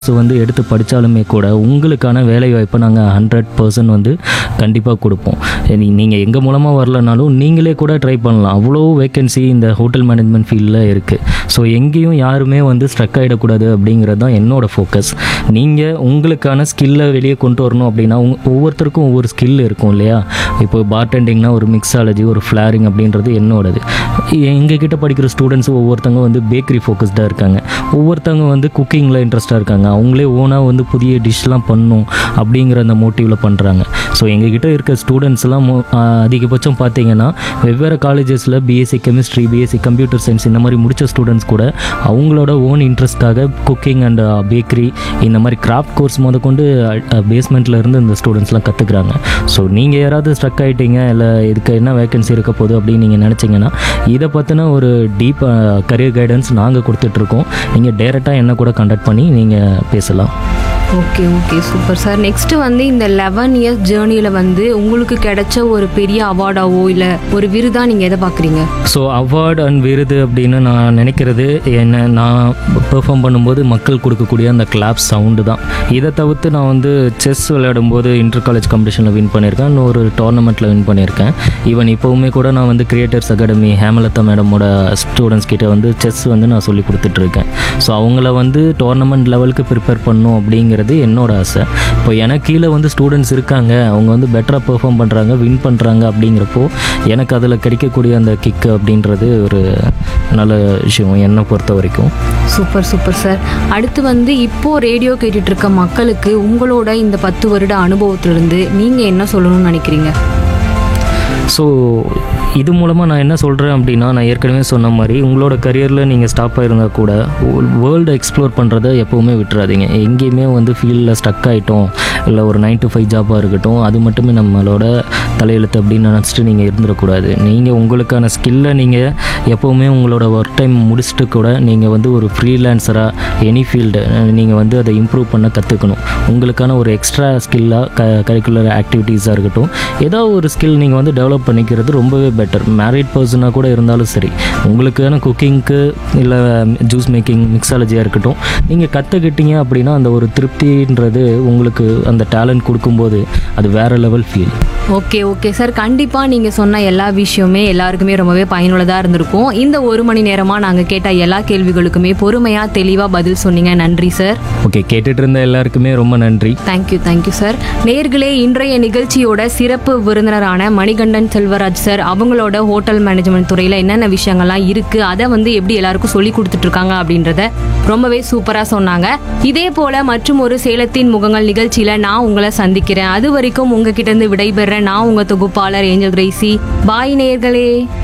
வந்து எடுத்து படித்தாலுமே கூட உங்களுக்கான வேலைவாய்ப்பை நாங்கள் ஹண்ட்ரட் பர்சன்ட் வந்து கண்டிப்பாக கொடுப்போம் நீங்கள் எங்கள் மூலமாக வரலனாலும் நீங்களே கூட ட்ரை பண்ணலாம் அவ்வளோ வேகன்சி இந்த ஹோட்டல் மேனேஜ்மெண்ட் ஃபீல்டில் இருக்குது ஸோ எங்கேயும் யாருமே வந்து ஸ்ட்ரக் ஆகிடக்கூடாது அப்படிங்கிறது தான் என்னோட ஃபோக்கஸ் நீங்கள் உங்களுக்கான ஸ்கில்லை வெளியே கொண்டு வரணும் அப்படின்னா உங்க ஒவ்வொருத்தருக்கும் ஒவ்வொரு ஸ்கில் இருக்கும் இல்லையா இப்போ பார்டெண்டிங்னா ஒரு மிக்ஸாலஜி ஒரு ஃப்ளாரிங் அப்படின்றது என்னோடது எங்ககிட்ட படிக்கிற ஸ்டூடெண்ட்ஸ் ஒவ்வொருத்தவங்க வந்து பேக்கரி ஃபோக்கஸ்டாக இருக்காங்க ஒவ்வொருத்தவங்க வந்து குக்கிங்கில் இன்ட்ரெஸ்ட்டாக இருக்காங்க அவங்களே ஓனாக வந்து புதிய டிஷ்லாம் பண்ணணும் அப்படிங்கிற அந்த மோட்டிவில் பண்ணுறாங்க ஸோ எங்ககிட்ட இருக்க ஸ்டூடெண்ட்ஸ்லாம் மோ- ஆஹ் அதிகபட்சம் பார்த்தீங்கன்னா வெவ்வேறு காலேஜஸில் BSc chemistry BSc computer science இந்த மாதிரி முடித்த ஸ்டூடெண்ட்ஸ் கூட அவங்களோட ஓன் இன்ட்ரெஸ்ட்காக குக்கிங் அண்ட் பேக்கரி இந்த மாதிரி கிராஃப்ட் கோர்ஸ் முதற்கொண்டு பேஸ்மெண்ட்டில் இருந்து இந்த ஸ்டூடெண்ட்ஸ்லாம் கற்றுக்குறாங்க ஸோ நீங்கள் யாராவது ஸ்ட்ரக் ஆகிட்டீங்க இல்லை இதுக்கு என்ன வேகன்சி இருக்க போகுது அப்படின்னு நீங்கள் நினச்சிங்கன்னா இதை பற்றின ஒரு டீப் கரியர் கைடன்ஸ் நாங்கள் கொடுத்துட்ருக்கோம் நீங்கள் டேரெக்டாக என்ன கூட கண்டக்ட் பண்ணி நீங்கள் பேசலாம் okay okay super sir next வந்து இந்த லெவன் இயர்ஸ் ஜேர்னியில் வந்து உங்களுக்கு கிடைச்ச ஒரு பெரிய அவார்டாவோ இல்லை ஒரு விருதா நீங்கள் எதை பார்க்குறீங்க ஸோ அவார்டு அண்ட் விருது அப்படின்னு நான் நினைக்கிறது என்ன நான் பெர்ஃபார்ம் பண்ணும்போது மக்கள் கொடுக்கக்கூடிய அந்த கிளாப் சவுண்டு தான் இதை தவிர்த்து நான் வந்து செஸ் விளையாடும்போது இன்டர் காலேஜ் காம்படிஷனில் வின் பண்ணியிருக்கேன் இன்னொரு டோர்னமெண்ட்டில் வின் பண்ணியிருக்கேன் ஈவன் இப்போவுமே கூட நான் வந்து கிரியேட்டர்ஸ் அகாடமி ஹேமலதா மேடமோட ஸ்டூடெண்ட்ஸ் கிட்ட வந்து செஸ் வந்து நான் சொல்லி கொடுத்துட்ருக்கேன் ஸோ அவங்கள வந்து டோர்னமெண்ட் லெவலுக்கு ப்ரிப்பேர் பண்ணும் அப்படிங்கிறது என்னோட ஆசை இப்போ எனக்கு கீழே வந்து ஸ்டூடெண்ட்ஸ் இருக்காங்க அவங்க வந்து பெட்டராக பெர்ஃபார்ம் பண்ணுறாங்க வின் பண்ணுறாங்க அப்படிங்கிறப்போ எனக்கு அதில் கிடைக்கக்கூடிய அந்த கிக்கு அப்படின்றது ஒரு நல்ல விஷயம் என்னை பொறுத்த வரைக்கும் சூப்பர் சூப்பர் சார் அடுத்து வந்து இப்போ ரேடியோ கேட்டுட்டு இருக்க மக்களுக்கு உங்களோட இந்த பத்து வருட அனுபவத்திலிருந்து நீங்கள் என்ன சொல்லணும்னு நினைக்கிறீங்க ஸோ இது மூலமாக நான் என்ன சொல்கிறேன் அப்படின்னா நான் ஏற்கனவே சொன்ன மாதிரி உங்களோட கரியரில் நீங்கள் ஸ்டாப் ஆயிருந்தால் கூட வேர்ல்டு எக்ஸ்ப்ளோர் பண்ணுறதை எப்போவுமே விட்டுறாதீங்க எங்கேயுமே வந்து ஃபீல்டில் ஸ்டக் ஆகிட்டோம் இல்லை ஒரு நைன் to ஃபைவ் ஜாபாக இருக்கட்டும் அது மட்டுமே நம்மளோட தலையெழுத்து அப்படின்னு நினச்சிட்டு நீங்கள் இருந்துடக்கூடாது நீங்கள் உங்களுக்கான ஸ்கில்லை நீங்கள் எப்போவுமே உங்களோட ஒர்க் டைம் முடிச்சுட்டு கூட நீங்கள் வந்து ஒரு ஃப்ரீலான்சராக எனி ஃபீல்டு நீங்கள் வந்து அதை இம்ப்ரூவ் பண்ண கற்றுக்கணும் உங்களுக்கான ஒரு எக்ஸ்ட்ரா ஸ்கில்லாக க கரிக்குலர் ஆக்டிவிட்டீஸாக இருக்கட்டும் ஏதோ ஒரு ஸ்கில் நீங்கள் வந்து டெவலப் பண்ணிக்கிறது ரொம்பவே பெட்டர் மேரிட் பர்சனாக கூட இருந்தாலும் சரி உங்களுக்கான குக்கிங்க்கு இல்லை ஜூஸ் மேக்கிங் மிக்ஸாலஜியாக இருக்கட்டும் நீங்கள் கற்றுக்கிட்டீங்க அப்படின்னா அந்த ஒரு திருப்தின்றது உங்களுக்கு அந்த டேலண்ட் கொடுக்கும்போது அது வேறு level feel okay okay sir கண்டிப்பாக நீங்கள் சொன்ன எல்லா விஷயமே எல்லாருக்குமே ரொம்பவே பயனுள்ளதாக இருந்திருக்கும் இந்த ஒரு மணி நேரமாக நாங்கள் கேட்ட எல்லா கேள்விகளுக்குமே பொறுமையாக தெளிவாக பதில் சொன்னீங்க நன்றி சார் ஓகே கேட்டுட்டு இருந்த எல்லாருக்குமே ரொம்ப நன்றி தேங்க்யூ தேங்க்யூ சார் நேர்களே இன்றைய நிகழ்ச்சியோட சிறப்பு விருந்தினரான மணிகண்டன் செல்வராஜ் சார் அவங்களோட ஹோட்டல் மேனேஜ்மெண்ட் துறையில் என்னென்ன விஷயங்கள்லாம் இருக்குது அதை வந்து எப்படி எல்லாருக்கும் சொல்லி கொடுத்துட்ருக்காங்க அப்படின்றத ரொம்பவே சூப்பராக சொன்னாங்க இதே போல் மற்றும் ஒரு சேலத்தின் முகங்கள் நிகழ்ச்சியில் நான் உங்களை சந்திக்கிறேன் அது வரைக்கும் உங்ககிட்ட இருந்து விடைபெற நான் உங்கள் தொகுப்பாளர் ஏஞ்சல் கிரேசி பாய் நேர்களே